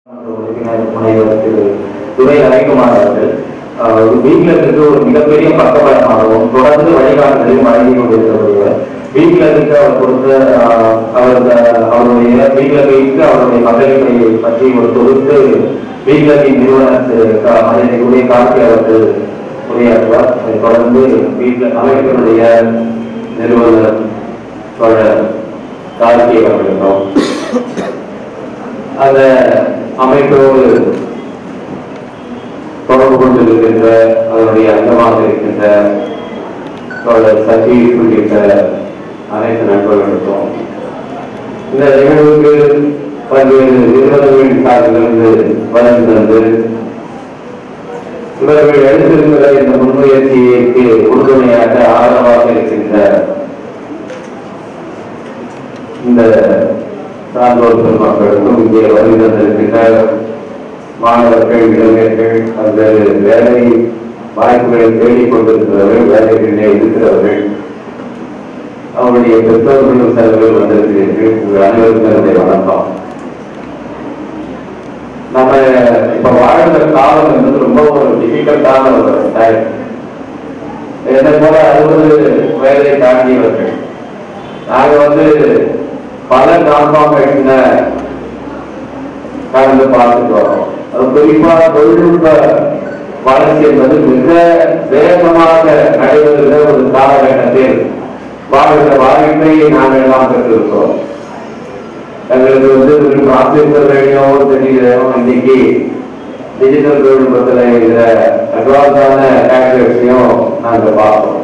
உறுப்பினர் முனைவர் திரு துரை ரவிக்குமார் அவர்கள் அஹ், வீட்டில் இருந்து ஒரு மிகப்பெரிய பக்கபலமாகவும் தொடர்ந்து வழிகாட்டுதலையும் வழங்கி கொண்டிருக்கக்கூடியவர் வீட்டில் இருக்க அவர் கொடுத்த அஹ், அவரது அவருடைய வீட்டில் வைத்து அவருடைய பங்களிப்பை பற்றி ஒரு தொகுத்து வீட்டில் நிறுவனத்திற்கு மனிதனுடைய காட்சி அவர்கள் உரையாற்றுவார் அதைத் தொடர்ந்து வீட்டில் அமைப்பினுடைய நிறுவனர் தோழர் கார்கி அவர்களும் அந்த அமைப்போடு தொடர்பு கொண்டிருக்கின்ற அதனுடைய அங்கமாக இருக்கின்ற தோழர் சசி உள்ளிட்ட அனைத்து நண்பர்களுக்கும் இந்த நிகழ்வுக்கு பல்வேறு நிறுவனங்களின் சார்பிலிருந்து வளர்ந்து தந்து இவர்கள் எடுத்திருக்கிற இந்த முன்முயற்சிக்கு உறுதுணையாக ஆதரவாக இருக்கின்ற இந்த சான்றோர் பெருமக்களுக்கும் இங்கே வருகை தந்திருக்கின்ற மாணவர்கள் இளைஞர்கள் பல்வேறு வேலை வாய்ப்புகளை தேடிக் கொண்டிருக்கிறவர்கள் வேலைகளிலே இருக்கிறவர்கள் அவருடைய பெற்றோர்களும் செலவில் வந்திருக்கிறீர்கள் உங்கள் அனைவருக்கும் என்னுடைய வணக்கம் நம்ம இப்ப வாழ்ந்த காலம் என்பது ரொம்ப ஒரு டிஃபிகல்ட்டான ஒரு டைம் என்னை போல அறுபது வயதை தாண்டியவர்கள் நாங்க வந்து பல கான்ஃபார்மேஷனை கடந்து பார்த்துட்டு வரோம் அது குறிப்பா தொழில்நுட்ப வளர்ச்சி என்பது மிக வேகமாக நடைபெறுகிற ஒரு காலகட்டத்தில் வாழ்கிற வாய்ப்பை நாங்கள் எல்லாம் பெற்றிருக்கிறோம் எங்களுக்கு வந்து ஒரு ஆசிரியர் வேலையும் தெரியலையோ இன்னைக்கு டிஜிட்டல் தொழில்நுட்பத்தில் இருக்கிற அட்வான்ஸான கேல்குலேஷனையும் நாங்கள் பார்க்கிறோம்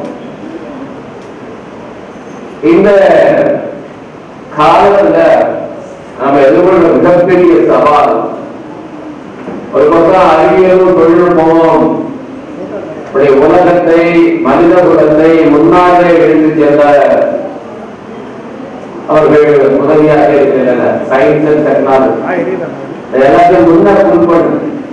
இந்த காலத்துல நாம எதிர்கொள்ள மிகப்பெரிய சவால் ஒரு பக்கம் அறிவியலும் தொழில்நுட்பமும் இப்படி உலகத்தை மனித குலத்தை முன்னாலே எடுத்து செல்ல அவர்கள் உதவியாக இருக்கின்றனர் சயின்ஸ் அண்ட் டெக்னாலஜி எல்லாத்தையும் முன்ன புல் பண்ணு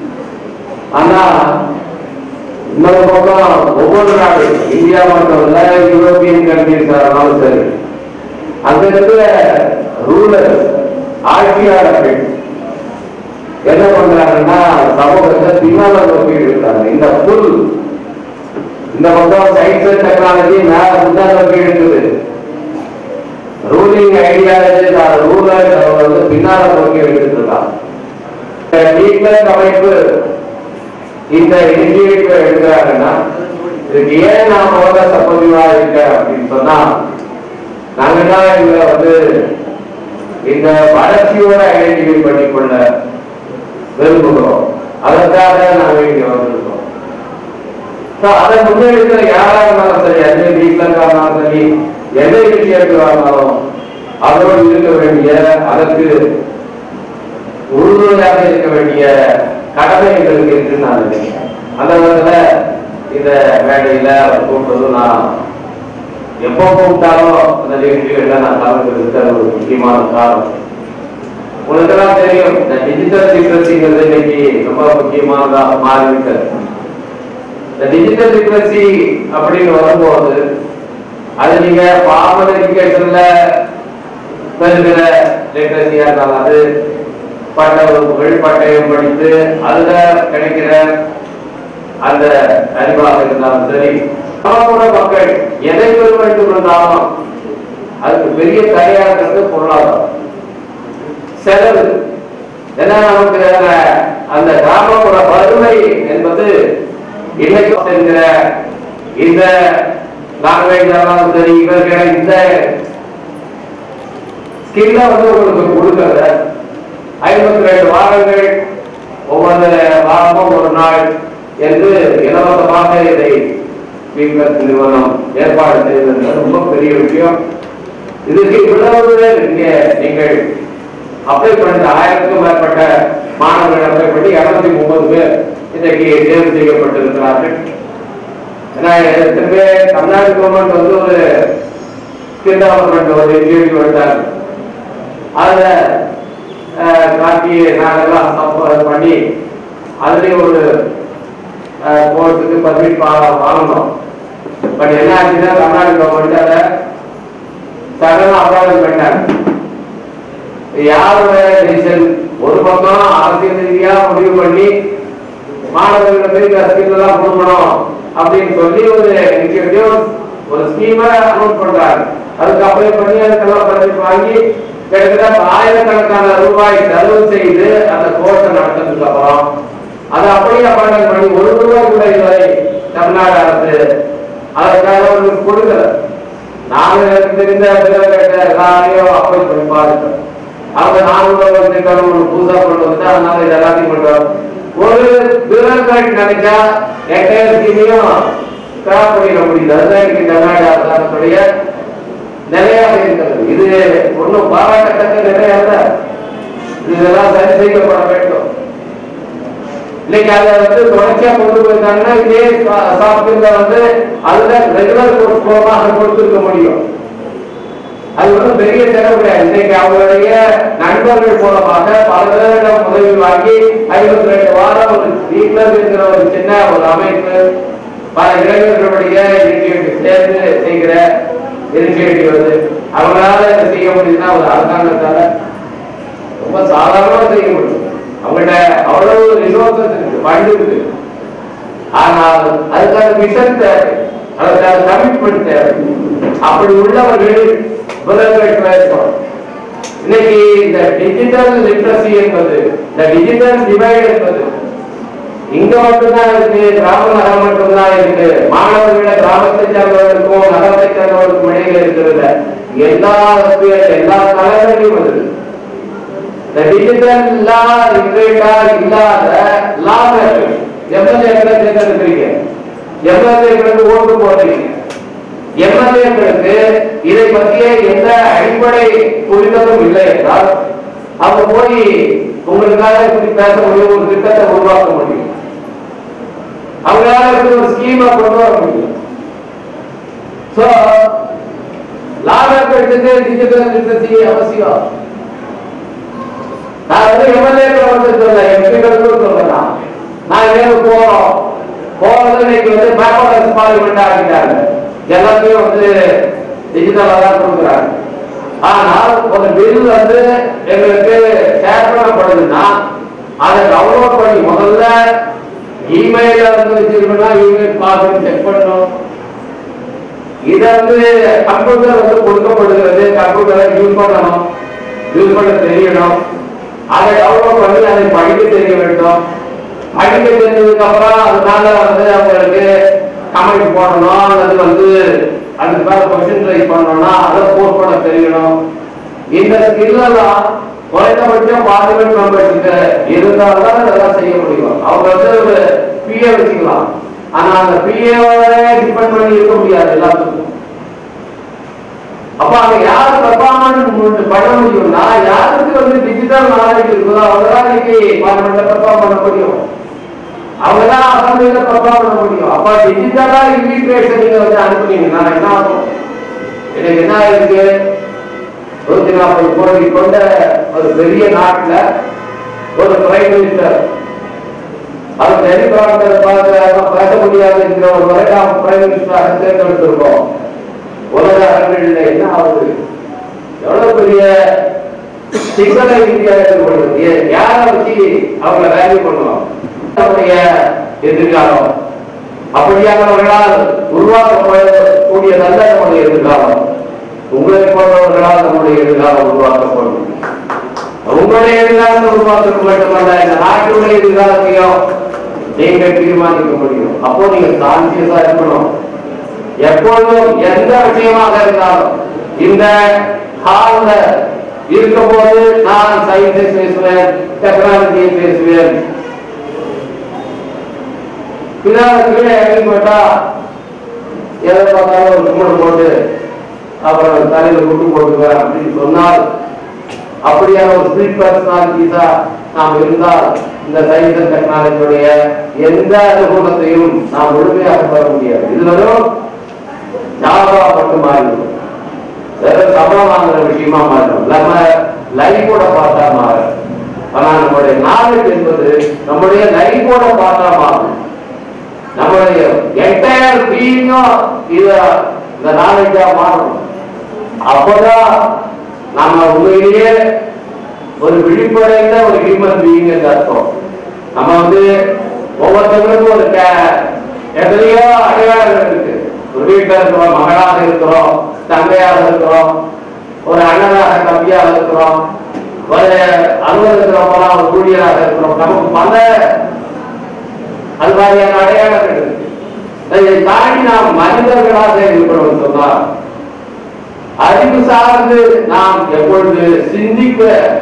ஆனா இன்னொரு பக்கம் ஒவ்வொரு நாடு இந்தியா மட்டும் இல்ல யூரோப்பியன் கண்ட்ரிஸ் இருந்தாலும் சரி அங்க இருக்கிற ரூலர் ஆட்சியாளர்கள் என்ன பண்றாங்கன்னா சமூகத்தை பின்னால நோக்கி இருக்காங்க இந்த புல் இந்த பக்கம் சயின்ஸ் அண்ட் டெக்னாலஜி மேல முன்னாடி நோக்கி இருக்குது ரூலிங் ஐடியாலஜி ரூலர் வந்து பின்னால நோக்கி எடுத்துட்டு இருக்கான் டீக்லர் அமைப்பு இந்த இனிஷியேட்டிவ் எடுக்கிறாங்கன்னா இதுக்கு ஏன் நான் முதல்ல சப்போர்ட்டிவா இருக்கேன் அப்படின்னு சொன்னா நாங்க தான் இதுல வந்து இந்த வளர்ச்சியோட ஐடென்டிஃபை பண்ணிக்கொள்ள விரும்புகிறோம் அதற்காக நாங்க இங்க வந்திருக்கோம் So, அதை முன்னெடுக்கிற யாரா இருந்தாலும் சரி எந்த வீட்டில் இருந்தாலும் சரி எந்த இனிஷியேட்டிவா இருந்தாலும் அதோடு இருக்க வேண்டிய அதற்கு உறுதுணையாக இருக்க வேண்டிய கடமை எங்களுக்கு இருக்குன்னு நான் நினைக்கிறேன் அந்த விதத்துல இந்த மேடையில அவர் கூப்பிட்டதும் நான் எப்போ கூப்பிட்டாலும் அந்த நிகழ்ச்சிகள்ல நான் கலந்துருக்க ஒரு முக்கியமான காரணம் உங்களுக்கெல்லாம் தெரியும் இந்த டிஜிட்டல் லிட்ரஸிங்கிறது இன்னைக்கு ரொம்ப முக்கியமானதா மாறி இருக்கு இந்த டிஜிட்டல் லிட்ரஸி அப்படின்னு வரும்போது அது நீங்க ஃபார்மல் எஜுகேஷன்ல பெறுகிற லிட்ரஸியா இருந்தாலும் அது பட்ட வகுப்புகள் பட்டயம் படித்து அதுல கிடைக்கிற அந்த அறிவாக இருந்தாலும் சரி கிராமப்புற மக்கள் எதை பெற வேண்டும் என்றாலும் அதுக்கு பெரிய தடையாக இருக்கிறது பொருளாதாரம் செலவு ஏன்னா நமக்கு அந்த- அந்த கிராமப்புற வறுமை என்பது இன்னைக்கு என்கிற இந்த லாங்குவேஜ் ஆனாலும் சரி இவர்கள் இந்த ஸ்கில்ல வந்து உங்களுக்கு கொடுக்கறத ஐம்பத்தி ரெண்டு வாரங்கள் ஒவ்வொரு வாரமும் ஒரு நாள் என்று இலவசமாக இதை வீக்கத் நிறுவனம் ஏற்பாடு செய்தது ரொம்ப பெரிய விஷயம் இதுக்கு இவ்வளவு பேர் இங்கே நீங்கள் அப்ளை பண்ண ஆயிரத்துக்கும் மேற்பட்ட மாணவர்கள் அப்ளை பண்ணி இருநூத்தி முப்பது பேர் இன்றைக்கு தேர்வு செய்யப்பட்டிருக்கிறார்கள் ஏன்னா திரும்ப தமிழ்நாடு கவர்மெண்ட் வந்து ஒரு ஸ்கில் டெவலப்மெண்ட் ஒரு கேள்வி வந்தாங்க அதுல அஹ், காட்டி நாங்கெல்லாம் சப்போர்ட் பண்ணி அதுலயும் ஒரு கோர்ஸுக்கு பர்மிட் வாங்கணும் பட் என்ன ஆச்சுன்னா தமிழ்நாடு கவர்மெண்ட் அதை சடனா அப்ராவல் பண்ணாங்க யாரோட டிசிஷன் ஒரு பக்கம் அரசியல் ரீதியா முடிவு பண்ணி மாணவர்களை போய் இந்த ஸ்கீம் எல்லாம் கொடுக்கணும் அப்படின்னு சொல்லி ஒரு இனிஷியேட்டிவ் ஒரு ஸ்கீமை அனௌன்ஸ் பண்றாரு அதுக்கு அப்ளை பண்ணி அதுக்கெல்லாம் பர்மிட் வாங்கி கிட்டத்தட்ட ஆயிரக்கணக்கான ரூபாய் செலவு செய்து அந்த கோர்ஸை நடத்தினதுக்கு அப்புறம் அதை அப்படியே அப்பாயின்மெண்ட் பண்ணி ஒரு ரூபாய் கூட இல்லை தமிழ்நாடு அரசு அதற்காக ஒரு கொடுக்கல நாங்க எனக்கு தெரிந்த பிறகு எல்லாரையும் அப்பாயிண்ட் பண்ணி பார்த்துட்டோம் அவங்க நானூறு திட்டம் ஒன்று புதுசா கொண்டு வந்து அதனால இது எல்லாத்தையும் பண்றோம் ஒரு பியூரோக்ராட் நினைச்சா என்டையர் ஸ்கீமையும் ஸ்கிராப் பண்ணிட முடியுது அதுதான் இன்னைக்கு தமிழ்நாடு அரசாங்கத்துடைய நிலையாக இருக்கிறது இது ஒன்றும் பாராட்டத்தக்க நிலை அல்ல இதெல்லாம் சரி செய்யப்பட வேண்டும் இன்னைக்கு அதை வந்து தொடர்ச்சியா கொண்டு போயிருந்தாங்கன்னா இதே சாஃப்ட்வேர்ல வந்து அதுல ரெகுலர் கோர்ஸ் மூலமா அதை கொடுத்துருக்க முடியும் அது ஒன்றும் பெரிய செலவு கிடையாது இன்னைக்கு அவங்களுடைய நண்பர்கள் மூலமாக பல பேரிடம் உதவி வாங்கி ஐம்பத்தி ரெண்டு வாரம் ஒரு வீட்டில் இருக்கிற ஒரு சின்ன ஒரு அமைப்பு பல இளைஞர்களுடைய இனிஷியேட்டிவ் சேர்ந்து செய்கிற இனிஷியேட்டிவ் அது அவங்களால இதை செய்ய முடியுதுன்னா ஒரு அரசாங்கத்தால ரொம்ப சாதாரணமா செய்ய முடியும் அவங்கள்ட்ட அவ்வளவு ரிசோர்சஸ் இருக்கு ஃபண்ட் இருக்கு ஆனால் அதுக்கான மிஷன் தேவை அதுக்கான கமிட்மெண்ட் தேவை அப்படி உள்ளவர்கள் முதல்வர் இருக்கணும் இன்னைக்கு இந்த டிஜிட்டல் லிட்ரஸி என்பது இந்த டிஜிட்டல் டிவைட் என்பது இங்க மட்டும்தான் இருக்கு கிராம நகரம் மட்டும்தான் இருக்கு மாணவர்கள கிராமத்தை சேர்ந்தவர்களுக்கும் நகரத்தை சேர்ந்தவர்களுக்கும் இடையில இருக்கிறது எல்லா field, எல்லா தலைவர்களையும் வருது இந்த டிஜிட்டல் லா லிட்ரேட்டா இல்லாத லா எம்எல்ஏக்களை தேர்ந்தெடுக்கிறீங்க எம்எல்ஏக்களுக்கு ஓட்டு போடுறீங்க எம்எல்ஏக்களுக்கு இதை பற்றிய எந்த அடிப்படை புரிதலும் இல்லை என்றால் அவங்க போய் உங்களுக்காக இப்படி பேச முடியும் ஒரு திட்டத்தை உருவாக்க முடியும் அவங்களால இப்படி ஒரு ஸ்கீமை கொண்டு வர முடியும் சோ லாபத்துக்கு டிஜிட்டல் லிட்ரஸி அவசியம் நான் வந்து எம்எல்ஏக்களை வந்து சொல்ல எம்பிகளுக்கும் சொல்லலாம் நான் வேறு போறோம் போறது இன்னைக்கு வந்து பேக்வர்ட் பார்லிமெண்ட் ஆகிட்டாங்க எல்லாத்தையும் வந்து டிஜிட்டலா தான் கொடுக்குறாங்க ஆனால் ஒரு பில் வந்து எங்களுக்கு ஷேர் பண்ணப்படுதுன்னா அதை டவுன்லோட் பண்ணி முதல்ல இமெயில வந்து வச்சிருக்கோம்னா இமெயில் பாஸ்வேர்ட் செக் பண்ணணும் இதை வந்து கம்ப்யூட்டர் வந்து கொடுக்கப்படுகிறது கம்ப்யூட்டரை யூஸ் பண்ணணும் யூஸ் பண்ண தெரியணும் அதை டவுன்லோட் பண்ணி அதை படிக்க தெரிய வேண்டும் படிக்க தெரிஞ்சதுக்கு அப்புறம் அதனால வந்து அவங்களுக்கு கமெண்ட் போடணும் அல்லது வந்து அதுக்கு மேல கொஸ்டின் ரைஸ் பண்ணணும்னா அதை போஸ்ட் பண்ண தெரியணும் இந்த ஸ்கில் எல்லாம் குறைந்தபட்சம் பார்லிமெண்ட் மெம்பர்ஸுக்கு இருந்தால்தான் இதெல்லாம் செய்ய முடியும் அவங்க வந்து ஒரு பிஏ வச்சுக்கலாம் ஆனா அந்த பிஏவோட டிபெண்ட் பண்ணி இருக்க முடியாது எல்லாத்துக்கும் அப்ப அங்க யார் பெர்ஃபார்மன்ஸ் பண்ண முடியும்னா யாருக்கு வந்து டிஜிட்டல் நாலேஜ் இருக்குதோ அவங்க தான் இன்னைக்கு பார்லிமெண்ட்ல பெர்ஃபார்ம் பண்ண முடியும் அவங்க தான் அசம்பிளில பெர்ஃபார்ம் பண்ண முடியும் அப்ப டிஜிட்டலா இன்விடேஷன் நீங்க வந்து அனுப்புனீங்கன்னா என்ன ஆகும் எனக்கு என்ன இருக்கு நூத்தி நாற்பது கோடி கொண்ட ஒரு பெரிய நாட்டுல ஒரு பிரைம் மினிஸ்டர் அவர் டெலிகான்ஃபரன்ஸ் பார்த்து பேச முடியாது என்கிற ஒரு வரை நாம் பிரைம் மினிஸ்டராக தேர்ந்தெடுத்திருக்கோம் உலக அரங்கில் என்ன ஆகுது எவ்வளவு பெரிய சிக்கலை இந்தியா எதிர்கொள்ளுது ஏ- யாரை வச்சு அவங்களை வேல்யூ பண்ணுவோம் நம்முடைய எதிர்காலம் அப்படியானவர்களால் உருவாக்கப்படக்கூடியதல்ல நம்முடைய எதிர்காலம் உங்களை போன்றவர்களால் நம்முடைய எதிர்காலம் உருவாக்கப்படும் உங்களுடைய எதிர்காலத்தை உருவாக்குறது மட்டுமல்ல இந்த நாட்டுடைய எதிர்காலத்தையும் நீங்க தீர்மானிக்க முடியும் அப்போ நீங்க கான்சியஸா இருக்கணும் எப்பொழுதும் எந்த விஷயமாக இருந்தாலும் இந்த ஹால்ல இருக்கும்போது நான் சயின்ஸை பேசுவேன் டெக்னாலஜியை பேசுவேன் பின்னால கீழே இறங்கி போட்டா எதை பார்த்தாலும் ஒரு கும்பிடு போட்டு அப்புறம் தலையில குட்டு போட்டுக்குவேன் அப்படின்னு சொன்னால் அப்படியான ஒரு ஸ்பிரிட் பர்சனாலிட்டிஸா நாம் இருந்தால் இந்த சயின்ஸ் அண்ட் டெக்னாலஜியுடைய எந்த அனுகூலத்தையும் நாம் முழுமையாக பெற முடியாது இது வெறும் ஜாவா மட்டும் மாறிடும் வெறும் சம்பளம் வாங்குற விஷயமா மாறிடும் நம்ம லைஃபோட பார்த்தா மாறும் ஆனா நம்முடைய நாலேஜ் என்பது நம்முடைய லைஃபோட பார்த்தா மாறும் நம்முடைய என்டையர் பீயிங்கும் இத இந்த நாலேஜா மாறணும் அப்போதான் நம்ம உண்மையிலேயே ஒரு விழிப்படைந்த ஒரு ஹியூமன் பீயிங் என்று அர்த்தம் நம்ம வந்து ஒவ்வொருத்தவங்களுக்கும் ஒரு கே- எத்தனையோ அடையாளங்கள் இருக்கு ஒரு வீட்டில் இருக்கிறோம் மகனாக இருக்கிறோம் தங்கையாக இருக்கிறோம் ஒரு அண்ணனாக தம்பியாக இருக்கிறோம் ஒரு அலுவலகத்தில் போனால் ஒரு ஊழியராக இருக்கிறோம் நமக்கு பல அது மாதிரியான அடையாளங்கள் இருக்கு இதை தாண்டி நாம் மனிதர்களாக இருக்கிறோம் சொன்னால் அறிவு சார்ந்து நாம் எப்பொழுது சிந்திக்க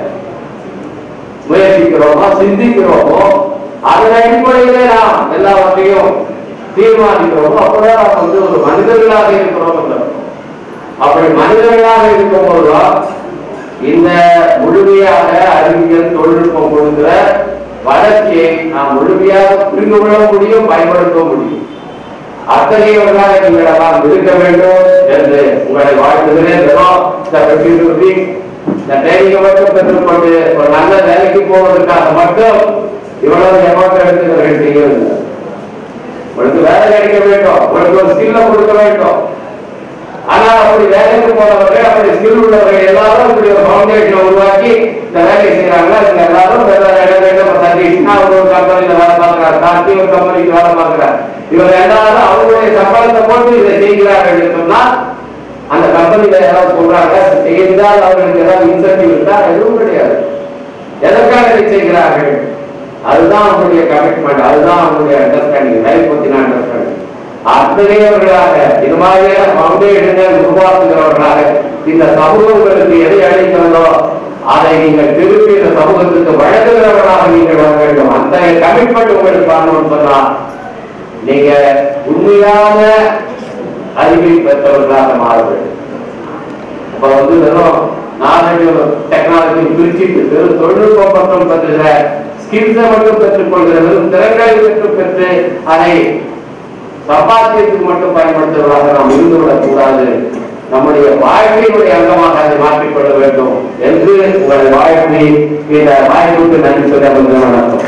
முயற்சிக்கிறோமோ சிந்திக்கிறோமோ அதன் அடிப்படையிலே நாம் எல்லாவற்றையும் தீர்மானிக்கிறோமோ அப்பதான் நாம் வந்து ஒரு மனிதர்களாக இருக்கிறோம் என்று அர்த்தம். அப்படி மனிதர்களாக இருக்கும் போதுதான் இந்த முழுமையாக அறிவியல் தொழில்நுட்பம் கொடுக்கிற வளர்ச்சியை நாம் முழுமையாக புரிந்து கொள்ள முடியும் பயன்படுத்த முடியும் அத்தகையவர்களாக நீங்கள் எல்லாம் இருக்க வேண்டும் என்று உங்களை வாழ்த்துகிறேன் வெறும் இந்த வெற்றி இந்த ட்ரைனிங்கை மட்டும் பெற்றுக்கொண்டு ஒரு நல்ல வேலைக்கு போவதற்காக மட்டும் இவ்வளவு எமௌண்ட் எடுத்துக்கிறேன் செய்யவில்லை உங்களுக்கு வேலை கிடைக்க வேண்டும் உங்களுக்கு ஒரு ஸ்கில்ல கொடுக்க வேண்டும் ஆனால் அப்படி வேலைக்கு போனவர்கள் அப்படி ஸ்கில் உள்ளவர்கள் எல்லாரும் இப்படி ஒரு ஃபவுண்டேஷனை உருவாக்கி இந்த வேலையை செய்யறாங்க இவங்க எல்லாரும் வெவ்வேறு இடங்கள்ல இப்ப சதீஷ்னா அவர் ஒரு கம்பெனில வேலை பார்க்கிறார் கார்த்தி ஒரு கம்பெனிக்கு வேலை பார்க்கிறார் இவங்க எல்லாரும் அவங்களுடைய சம்பளத்தை போட்டு இதை செய்கிறார்கள் என்று சொன்னால் அந்த கம்பெனில யாராவது சொல்றாங்க செய்தால் அவர்களுக்கு ஏதாவது இன்சென்டிவ் இருக்கா எதுவும் கிடையாது எதற்காக இதை செய்கிறார்கள் அதுதான் அவங்களுடைய கமிட்மெண்ட் அதுதான் அவங்களுடைய அண்டர்ஸ்டாண்டிங் லைஃப் பத்தின அண்டர்ஸ்டாண்டிங் அத்தகையவர்களாக இது மாதிரியான ஃபவுண்டேஷன்கள் உருவாக்குகிறவர்களாக இந்த சமூகங்களுக்கு எதை அளிக்கிறதோ அதை நீங்கள் திருப்பி இந்த சமூகத்துக்கு வழங்குகிறவர்களாக நீங்கள் வர வேண்டும் அந்த கமிட்மெண்ட் உங்களுக்கு வரணும்னு சொன்னா நீங்க உண்மையான அறிவை பெற்றவர்களாக மாற வேண்டும் இப்ப வந்து வெறும் நாலேஜ் டெக்னாலஜி பிரிச்சுட்டு வெறும் தொழில்நுட்பம் மட்டும் பெற்றுகிற ஸ்கில்ஸை மட்டும் பெற்றுக்கொள்கிற வெறும் திறன்களை பெற்று பெற்று அதை சம்பாத்தியத்துக்கு மட்டும் பயன்படுத்துவதாக நாம் இருந்துவிடக் கூடாது நம்முடைய வாழ்க்கையினுடைய அங்கமாக அதை மாற்றிக்கொள்ள வேண்டும் என்று உங்களை வாழ்க்கை இந்த வாய்ப்புக்கு நன்றி சொல்ல வந்து வணக்கம்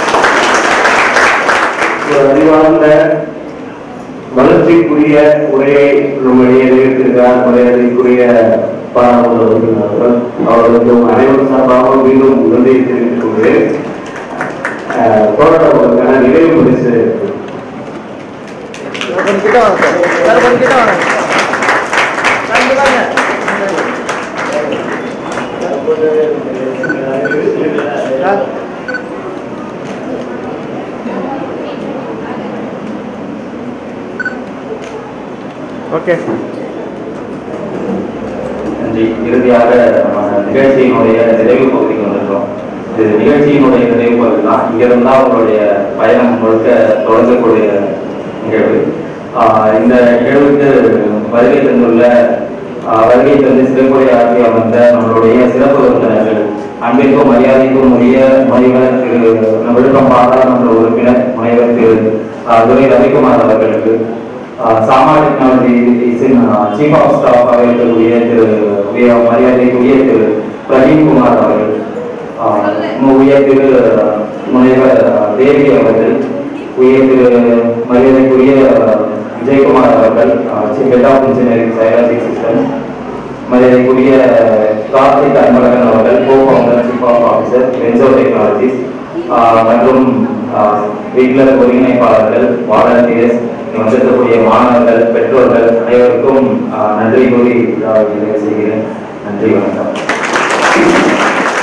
ஒரு அறிவார்ந்த வளர்ச்சிக்குரிய உரையை நம்முடைய நிகழ்த்திருக்கிறார் மரியாதைக்குரிய பாராளுமன்ற அவர்களுக்கு அனைவரும் சார்பாக மீண்டும் நன்றியை தெரிவித்துக் கொள்கிறேன் அஹ், போராட்டங்களுக்கான நிறைவு பரிசு கொஞ்சம் கிட்ட வாங்க சார் சார் கொஞ்சம் கிட்ட வாங்க சார் இங்க வாங்க சார் ஓகே நன்றி இறுதியாக நம்ம நிகழ்ச்சியினுடைய நிறைவு பகுதிக்கு வந்திருக்கோம் இது நிகழ்ச்சியினுடைய நிறைவு பகுதி தான் இங்கிருந்து தான் உங்களுடைய பயணம் முழுக்க தொடங்கக்கூடிய நிகழ்வு ஆஹ் இந்த நிகழ்வுக்கு வருகை தந்துள்ள ஆஹ் வருகை தந்து சிறப்புரை ஆற்றி அமர்ந்த நம்மளுடைய சிறப்பு விருந்தினர்கள் அன்பிற்கும் மரியாதைக்கும் உரிய முனைவர் திரு விழுப்புரம் பாராளுமன்ற உறுப்பினர் முனைவர் திரு ஆஹ் துரை ரவிக்குமார் அவர்களுக்கு சாமா டெக்னாலஜிஸின் சீஃப் ஆஃப் ஸ்டாஃப் இருக்கக்கூடிய திரு உய மரியாதைக்குரிய திரு பிரதீப் குமார் அவர்கள் ஆஹ் உயர் திரு முனைவர் தேவி அவர்கள் உயர் திரு மரியாதைக்குரிய விஜயகுமார் அவர்கள் சீஃப் ஹெட் ஆஃப் இன்ஜினியரிங் சைராஜி சிஸ்டம் மரியாதைக்குரிய கார்த்திக் அன்பழகன் அவர்கள் co founder chief of officer Venzo technologies மற்றும் வீட்டில் ஒருங்கிணைப்பாளர்கள் வாலண்டியர்ஸ் வந்திருக்கக்கூடிய மாணவர்கள் பெற்றோர்கள் அனைவருக்கும் ஆஹ், நன்றி கூறி விழாவை நிறைவு செய்கிறேன் நன்றி வணக்கம்